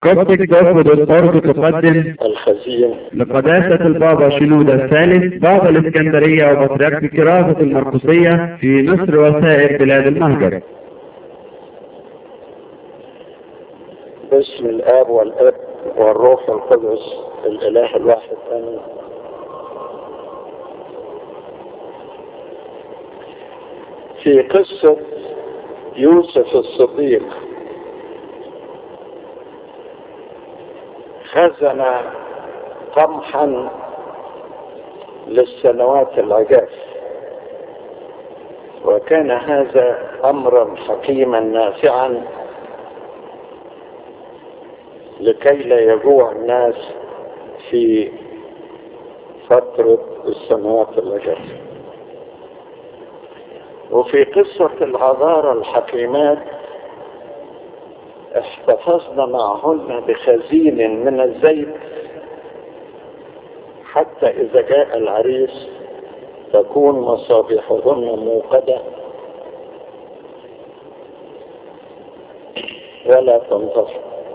كوبتك دوت أورج تقدم الخزين لقداسة البابا شنودة الثالث بابا الإسكندرية وبطريرك كراسة المرقسية في مصر وسائر بلاد المهجر باسم الآب والأب والروح القدس الإله الواحد آمين في قصة يوسف الصديق خزن قمحا للسنوات العجاف وكان هذا أمرا حكيما نافعا لكي لا يجوع الناس في فترة السنوات العجاف وفي قصة العذارى الحكيمات احتفظن معهن بخزين من الزيت حتى إذا جاء العريس تكون مصابيحهن موقدة ولا تنطفئ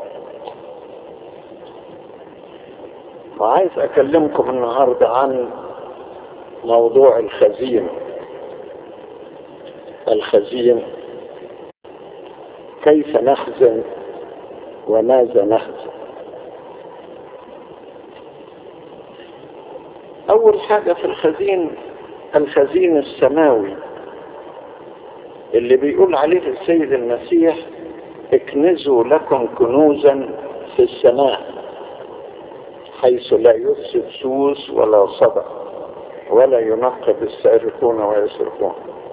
وعايز أكلمكم النهاردة عن موضوع الخزين الخزين كيف نخزن وماذا نخزن أول حاجة في الخزين الخزين السماوي اللي بيقول عليه السيد المسيح اكنزوا لكم كنوزا في السماء حيث لا يفسد سوس ولا صدى ولا ينقب السارقون ويسرقون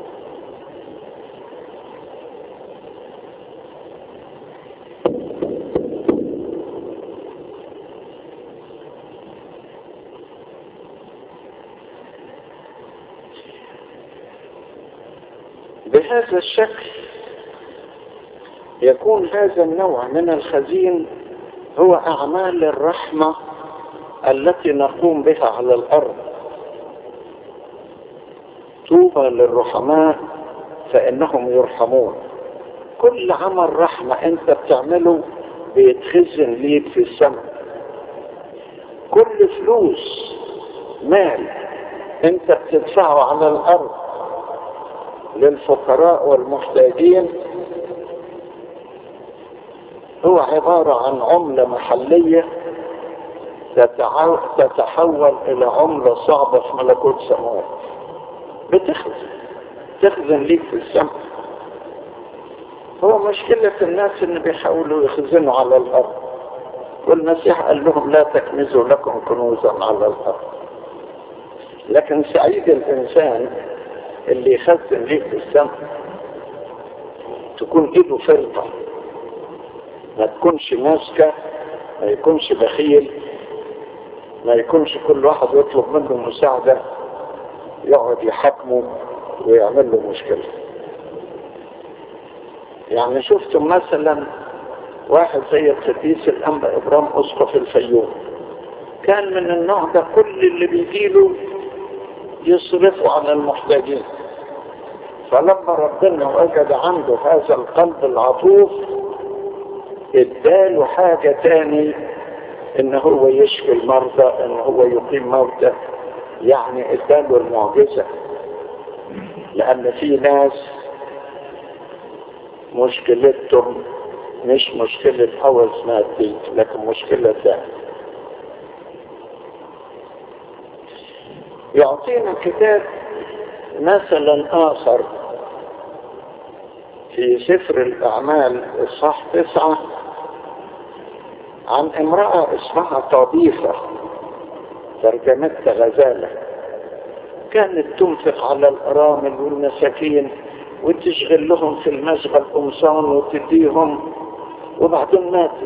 بهذا الشكل يكون هذا النوع من الخزين هو أعمال الرحمة التي نقوم بها على الأرض طوبى للرحماء فإنهم يرحمون كل عمل رحمة أنت بتعمله بيتخزن ليك في السماء كل فلوس مال أنت بتدفعه على الأرض للفقراء والمحتاجين هو عبارة عن عملة محلية تتحول إلى عملة صعبة في ملكوت سماوات بتخزن تخزن ليك في السماء هو مشكلة الناس ان بيحاولوا يخزنوا على الأرض والمسيح قال لهم لا تكنزوا لكم كنوزا على الأرض لكن سعيد الإنسان اللي يخزن ليك في السماء تكون ايده فرطة ما تكونش ماسكة ما يكونش بخيل ما يكونش كل واحد يطلب منه مساعدة يقعد يحاكمه ويعمل له مشكلة يعني شفت مثلا واحد زي القديس الأنبا إبرام أسقف الفيوم كان من النوع ده كل اللي بيجيله يصرفوا على المحتاجين فلما ربنا وجد عنده هذا القلب العطوف اداله حاجة تاني ان هو يشفي المرضى ان هو يقيم موتى يعني اداله المعجزة لان في ناس مشكلتهم مش مشكلة حوز مادي لكن مشكلة ثانية يعطينا كتاب مثلا آخر في سفر الأعمال الصح تسعة عن امرأة اسمها طبيفة ترجمتها غزالة كانت تنفق على الأرامل والمساكين وتشغل لهم في المشغل قمصان وتديهم وبعدين ماتت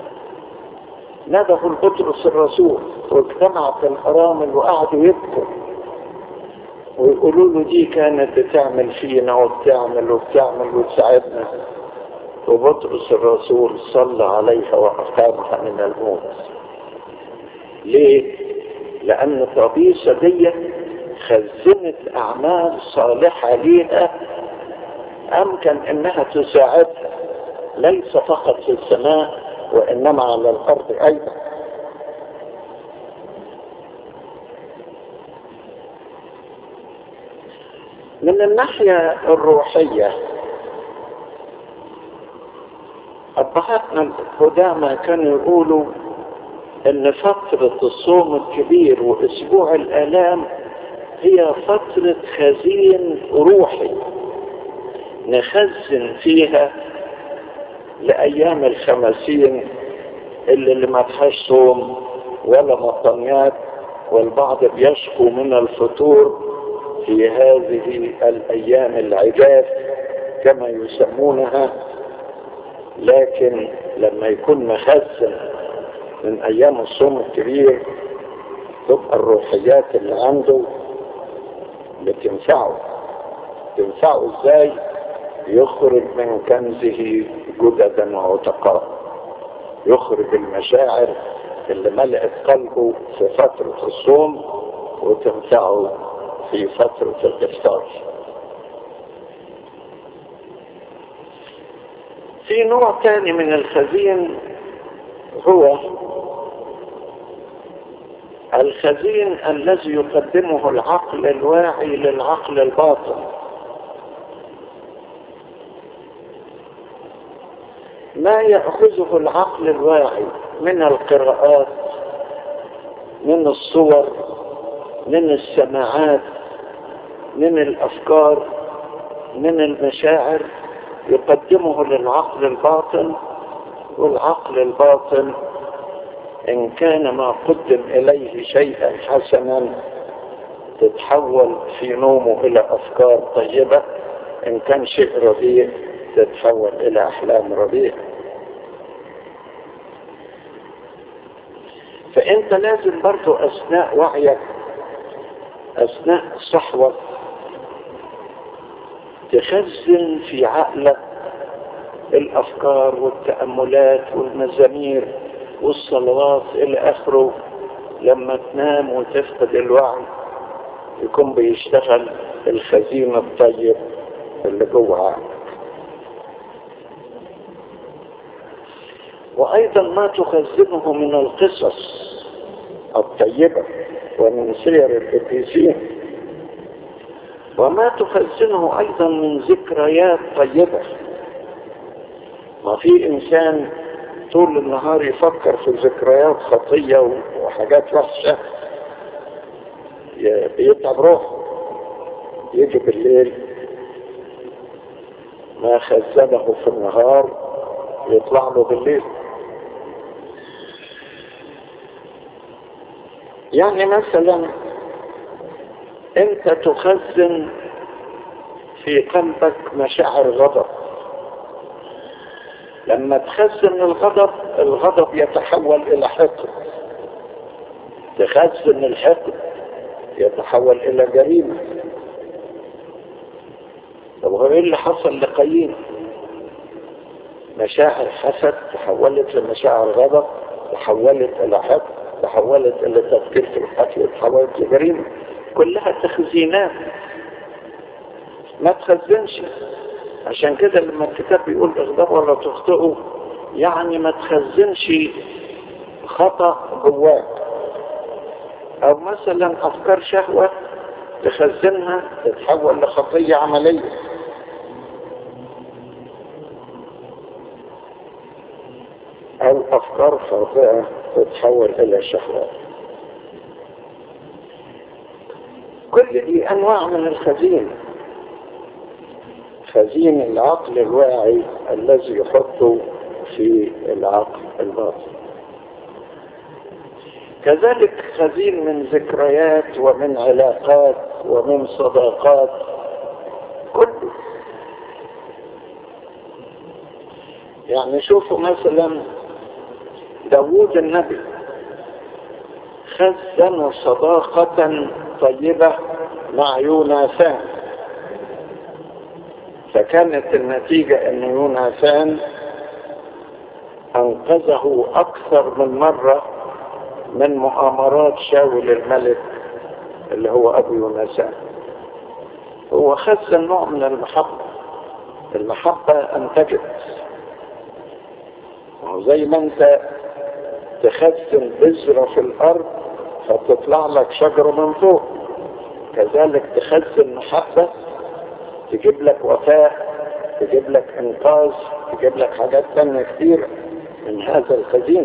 نده البطرس الرسول واجتمعت الأرامل وقعدوا يبكوا ويقولوا له دي كانت بتعمل فينا وبتعمل وبتعمل وتساعدنا وبطرس الرسول صلى عليها وأقامها من الموت ليه؟ لأن طبيسة دي خزنت أعمال صالحة ليها أمكن أنها تساعدها ليس فقط في السماء وإنما على الأرض أيضا من الناحية الروحية أبهاتنا القدامى كانوا يقولوا إن فترة الصوم الكبير وأسبوع الآلام هي فترة خزين روحي نخزن فيها لأيام الخمسين اللي, اللي ما فيهاش صوم ولا مطنيات والبعض بيشكو من الفتور في هذه الأيام العجاف كما يسمونها لكن لما يكون مخزن من أيام الصوم الكبير تبقى الروحيات اللي عنده بتنفعه تنفعه ازاي يخرج من كنزه جددا وعتقاء يخرج المشاعر اللي ملأت قلبه في فترة الصوم وتنفعه في فترة الإفطار في نوع تاني من الخزين هو الخزين الذي يقدمه العقل الواعي للعقل الباطن ما يأخذه العقل الواعي من القراءات من الصور من السماعات من الأفكار من المشاعر يقدمه للعقل الباطن والعقل الباطن إن كان ما قدم إليه شيئا حسنا تتحول في نومه إلى أفكار طيبة إن كان شيء رديء تتحول إلى أحلام رديئة فأنت لازم برضو أثناء وعيك أثناء صحوك تخزن في عقلك الأفكار والتأملات والمزامير والصلوات إلى آخره لما تنام وتفقد الوعي يكون بيشتغل الخزين الطيب اللي جوه عقلك وأيضا ما تخزنه من القصص الطيبة ومن سير القديسين وما تخزنه أيضا من ذكريات طيبة ما في إنسان طول النهار يفكر في ذكريات خطية وحاجات وحشة بيتعب روحه يجي بالليل ما خزنه في النهار يطلع له بالليل يعني مثلا انت تخزن في قلبك مشاعر غضب لما تخزن الغضب الغضب يتحول الى حقد تخزن الحقد يتحول الى جريمة طب هو ايه اللي حصل لقايين مشاعر حسد تحولت لمشاعر غضب تحولت الى حقد تحولت الى تفكير في القتل تحولت لجريمة كلها تخزينات ما تخزنش عشان كده لما الكتاب بيقول اغضب ولا تخطئوا يعني ما تخزنش خطأ جواك او مثلا افكار شهوة تخزنها تتحول لخطية عملية او افكار خاطئة تتحول الى شهوات كل دي انواع من الخزين خزين العقل الواعي الذي يحطه في العقل الباطن كذلك خزين من ذكريات ومن علاقات ومن صداقات كله يعني شوفوا مثلا داوود النبي خزن صداقة طيبة مع يوناثان فكانت النتيجة ان يوناثان انقذه اكثر من مرة من مؤامرات شاول الملك اللي هو ابو يوناثان هو خزن نوع من المحبة المحبة انتجت وزي ما انت تخزن بذرة في الارض فتطلع لك شجرة من فوق كذلك تخزن محبة تجيب لك وفاء تجيب لك انقاذ تجيب لك حاجات تانية كتير من هذا الخزين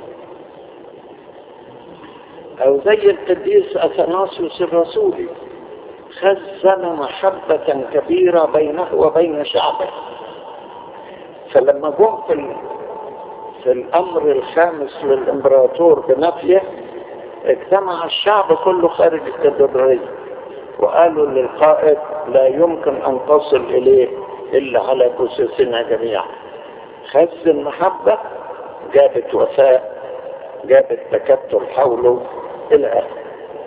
او زي القديس اثناسيوس الرسولي خزن محبة كبيرة بينه وبين شعبه فلما جم في في الامر الخامس للامبراطور بنفيه اجتمع الشعب كله خارج الكاتدرائية وقالوا للقائد لا يمكن ان تصل اليه الا على جثثنا جميعا خزن محبة جابت وفاء جابت تكتل حوله الى اخره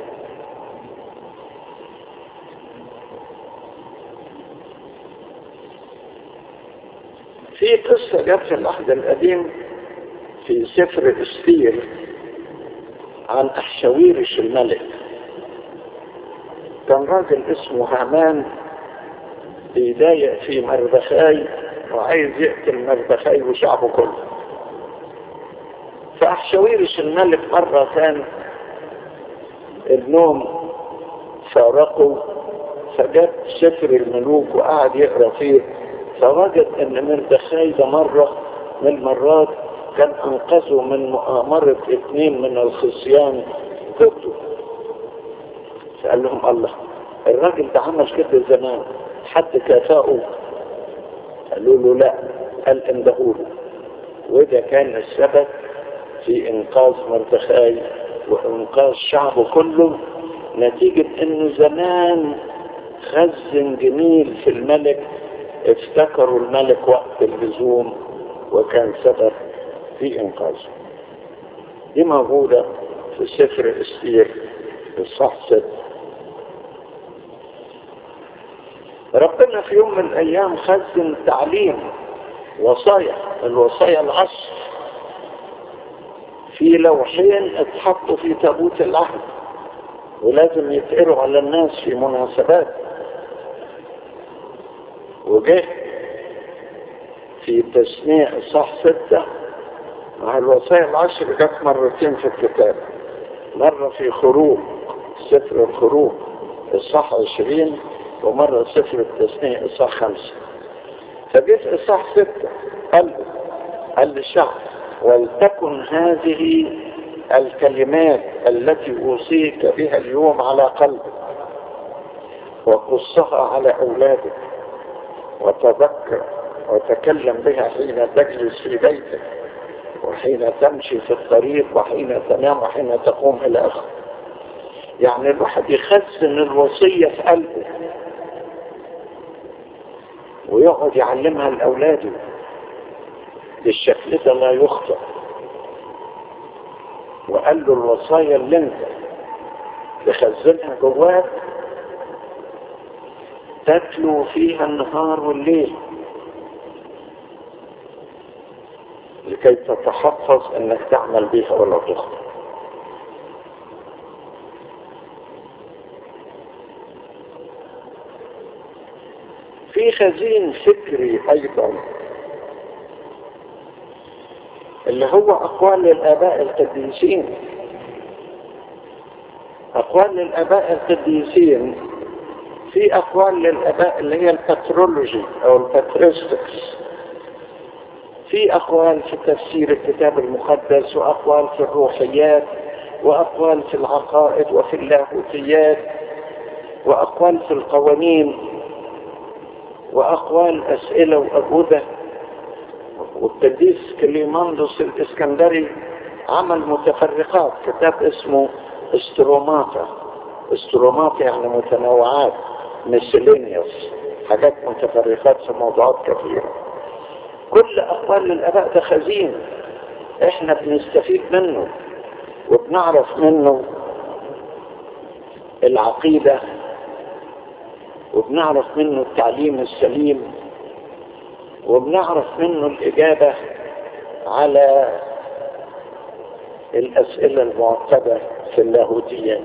في قصة جت في العهد القديم في سفر استير عن أحشويرش الملك كان راجل اسمه هامان بيضايق في مردخاي وعايز يقتل مردخاي وشعبه كله فأحشويرش الملك مرة كان النوم فارقه فجاب سفر الملوك وقعد يقرا فيه فوجد ان مردخاي ده مرة من المرات كان انقذه من مؤامرة اثنين من الخصيان ضده فقال لهم الله الراجل ده عمل كده زمان حد كافأه قالوا له لا قال اندهوله وده كان السبب في انقاذ مردخاي وانقاذ شعبه كله نتيجة انه زمان خزن جميل في الملك افتكروا الملك وقت اللزوم وكان سبب في انقاذه دي موجودة في سفر استير في الصح ست ربنا في يوم من الايام خزن تعليم وصايا الوصايا العشر في لوحين اتحطوا في تابوت العهد ولازم يتقروا على الناس في مناسبات وجه في تسميع صح ستة مع الوصايا العشر جت مرتين في الكتاب مرة في خروج سفر الخروج الصح عشرين ومرة سفر التسميع الصح خمسة فجيت الصح ستة قال قال للشعب ولتكن هذه الكلمات التي أوصيك بها اليوم على قلبك وقصها على أولادك وتذكر وتكلم بها حين تجلس في بيتك وحين تمشي في الطريق وحين تنام وحين تقوم إلى آخره يعني الواحد يخزن الوصية في قلبه ويقعد يعلمها لأولاده بالشكل ده لا يخطئ وقال له الوصايا اللي انت تخزنها جواك تتلو فيها النهار والليل لكي تتحفظ انك تعمل بها ولا تخطئ في خزين فكري ايضا اللي هو اقوال للاباء القديسين اقوال للاباء القديسين في اقوال للاباء اللي هي الباترولوجي او الباتريستكس في اقوال في تفسير الكتاب المقدس واقوال في الروحيات واقوال في العقائد وفي اللاهوتيات واقوال في القوانين واقوال اسئله واجوبه والقديس كليماندوس الاسكندري عمل متفرقات كتاب اسمه استروماتا استروماتا يعني متنوعات مسلينيوس حاجات متفرقات في موضوعات كثيرة كل أقوال الآباء ده خزين احنا بنستفيد منه وبنعرف منه العقيدة وبنعرف منه التعليم السليم وبنعرف منه الإجابة على الأسئلة المعقدة في اللاهوتية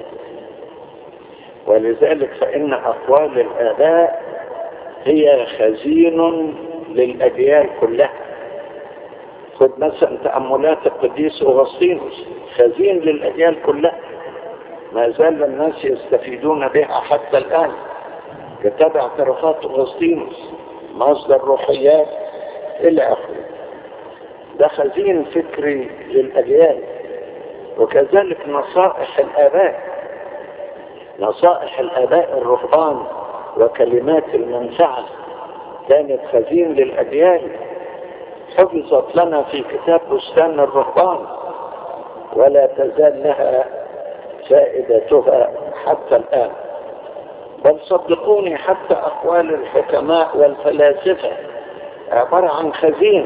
ولذلك فإن أقوال الآباء هي خزين للأجيال كلها خد مثلا تأملات القديس أغسطينوس خزين للأجيال كلها ما زال الناس يستفيدون بها حتى الآن كتاب اعترافات أغسطينوس مصدر روحيات إلى آخره ده خزين فكري للأجيال وكذلك نصائح الآباء نصائح الآباء الرهبان وكلمات المنفعة كانت خزين للأجيال حفظت لنا في كتاب بستان الرهبان ولا تزال لها فائدتها حتى الآن بل صدقوني حتى أقوال الحكماء والفلاسفة عبارة عن خزين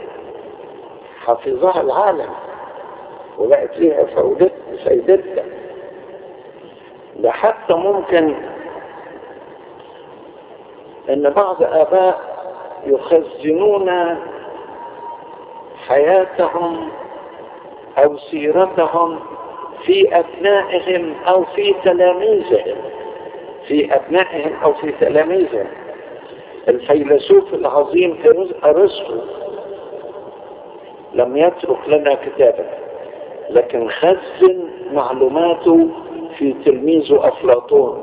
حفظها العالم وبقت ليها فايدتها ده حتى ممكن ان بعض اباء يخزنون حياتهم او سيرتهم في ابنائهم او في تلاميذهم في ابنائهم او في تلاميذهم الفيلسوف العظيم ارسطو لم يترك لنا كتابا لكن خزن معلوماته في تلميذه افلاطون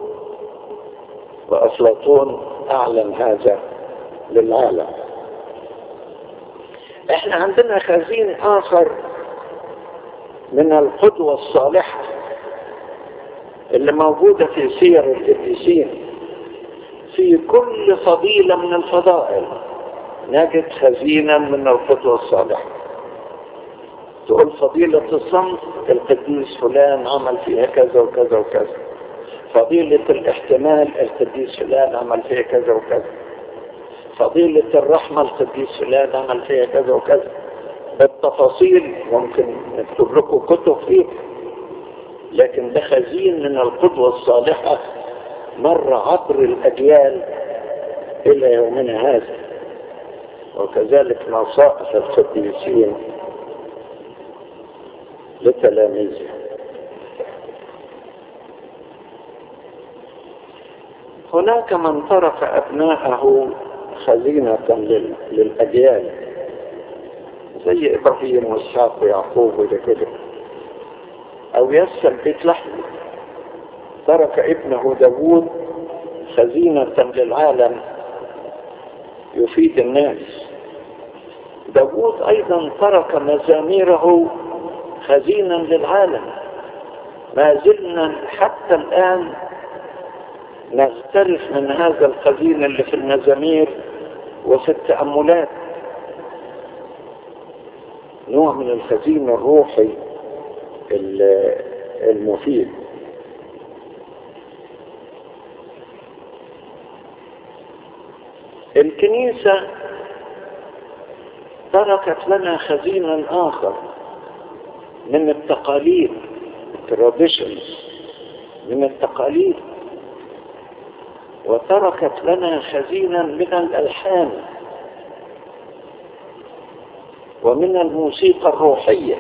وافلاطون اعلن هذا للعالم احنا عندنا خزين اخر من القدوة الصالحة اللي موجودة في سير القديسين في كل فضيلة من الفضائل نجد خزينا من القدوة الصالحة تقول فضيلة الصمت القديس فلان عمل فيها كذا وكذا وكذا فضيلة الاحتمال القديس فلان عمل فيها كذا وكذا فضيلة الرحمة القديس فلان عمل فيها كذا وكذا بالتفاصيل ممكن نكتب لكم كتب فيه لكن ده خزين من القدوة الصالحة مر عبر الأجيال إلى يومنا هذا وكذلك نصائح القديسين لتلاميذه هناك من ترك أبناءه خزينة لل... للأجيال زي إبراهيم وإسحاق ويعقوب وده كده أو يسر بيت لحم ترك ابنه داوود خزينة للعالم يفيد الناس داوود أيضا ترك مزاميره خزينا للعالم ما زلنا حتى الآن نغترف من هذا الخزين اللي في المزامير وفي التأملات نوع من الخزين الروحي المفيد الكنيسة تركت لنا خزينا آخر من التقاليد traditions من التقاليد وتركت لنا خزينا من الألحان ومن الموسيقى الروحية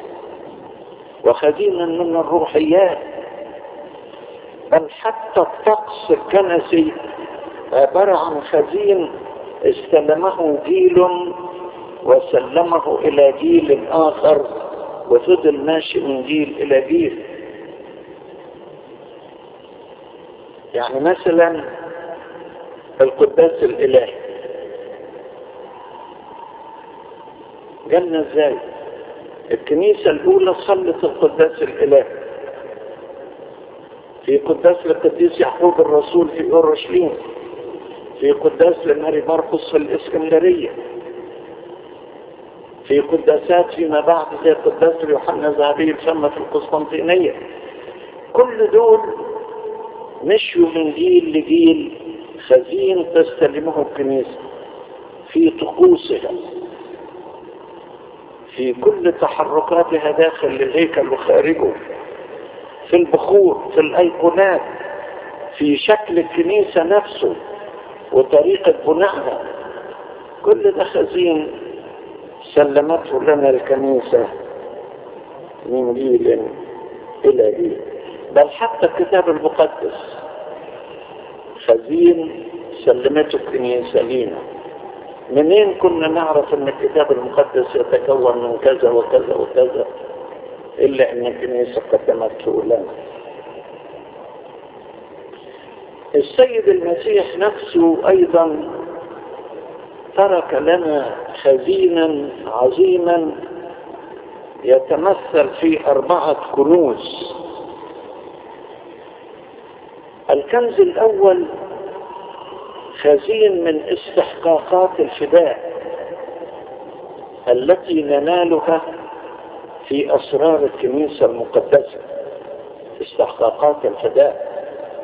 وخزينا من الروحيات بل حتى الطقس الكنسي عبارة عن خزين استلمه جيل وسلمه إلى جيل آخر وفضل ماشي من جيل إلى جيل يعني مثلا القداس الإلهي جالنا ازاي الكنيسة الأولى صلت القداس الإلهي في قداس للقديس يعقوب الرسول في أورشليم في قداس لماري مرقس في الإسكندرية في قداسات فيما بعد زي قداس يوحنا ذهبي الفم في القسطنطينية كل دول مشوا من جيل لجيل خزين تستلمه الكنيسة في طقوسها في كل تحركاتها داخل الهيكل وخارجه في البخور في الأيقونات في شكل الكنيسة نفسه وطريقة بنائها كل ده خزين سلمته لنا الكنيسة من جيل إلى جيل بل حتى الكتاب المقدس خزين سلمته الكنيسة لينا منين كنا نعرف ان الكتاب المقدس يتكون من كذا وكذا وكذا الا ان الكنيسة قدمته لنا السيد المسيح نفسه ايضا ترك لنا خزينا عظيما يتمثل في اربعة كنوز الكنز الاول خزين من استحقاقات الفداء التي ننالها في اسرار الكنيسة المقدسة استحقاقات الفداء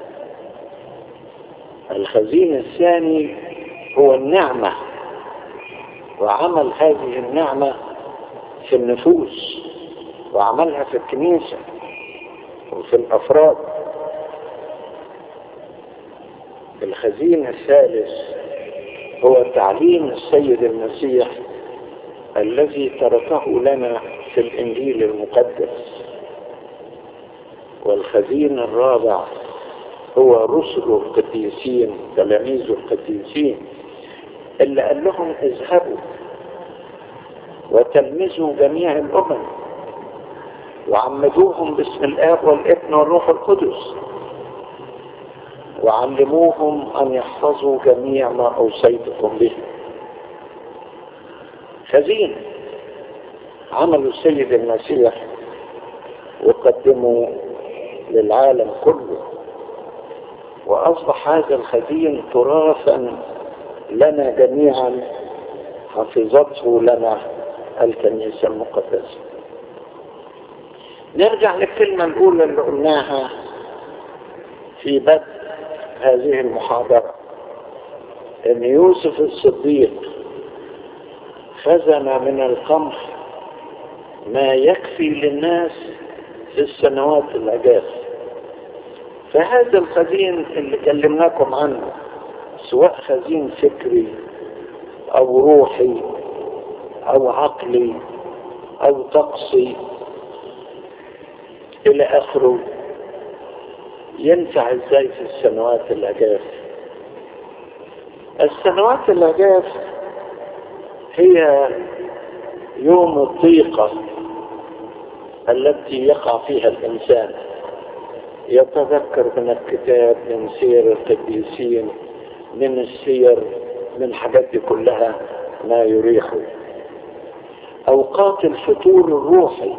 الخزين الثاني هو النعمة وعمل هذه النعمة في النفوس وعملها في الكنيسة وفي الأفراد الخزين الثالث هو تعليم السيد المسيح الذي تركه لنا في الإنجيل المقدس والخزين الرابع هو رسل القديسين تلاميذ القديسين اللي قال لهم اذهبوا وتلمذوا جميع الأمم وعمدوهم باسم الآب والابن والروح القدس وعلموهم أن يحفظوا جميع ما أوصيتكم به خزين عملوا السيد المسيح وقدموا للعالم كله وأصبح هذا الخزين تراثا لنا جميعا حفظته لنا الكنيسة المقدسة نرجع للكلمة الأولى اللي قلناها في بدء هذه المحاضرة أن يوسف الصديق خزن من القمح ما يكفي للناس في السنوات العجاز فهذا الخزين اللي كلمناكم عنه سواء خزين فكري او روحي او عقلي او طقسي الى اخره ينفع ازاي في السنوات العجاف السنوات العجاف هي يوم الضيقة التي يقع فيها الإنسان يتذكر من الكتاب من سير القديسين من السير من حاجات دي كلها ما يريحه أوقات الفتور الروحي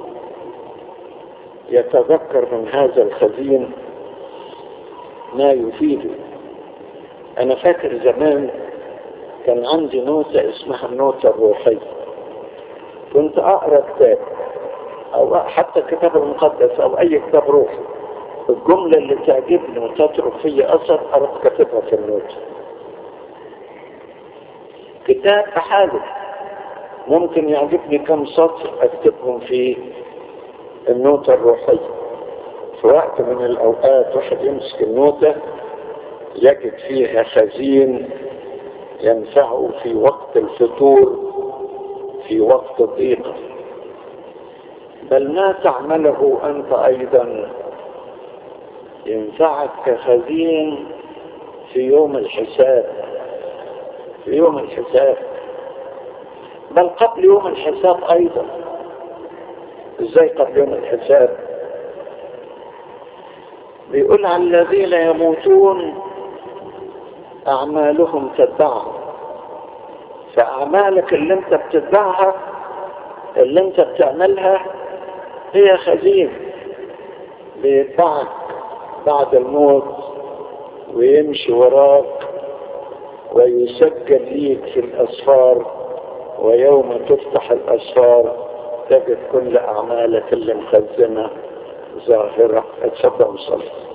يتذكر من هذا الخزين ما يفيده أنا فاكر زمان كان عندي نوتة اسمها النوتة الروحية كنت أقرأ كتاب أو حتى الكتاب المقدس أو أي كتاب روحي الجملة اللي تعجبني وتترك في أثر أروح كاتبها في النوتة كتاب بحاله ممكن يعجبني كم سطر أكتبهم في النوتة الروحية في وقت من الأوقات واحد يمسك النوتة يجد فيها خزين ينفعه في وقت الفطور في وقت الضيقة بل ما تعمله أنت أيضا ينفعك كخزين في يوم الحساب في يوم الحساب بل قبل يوم الحساب أيضا ازاي قبل يوم الحساب بيقول عن الذين يموتون أعمالهم تتبعهم فأعمالك اللي انت بتتبعها اللي انت بتعملها هي خزين بيتبعك بعد الموت ويمشي وراك ويسجل ليك في الأسفار ويوم تفتح الأسفار تجد كل أعمالك اللي مخزنة ظاهرة اتفضل صلي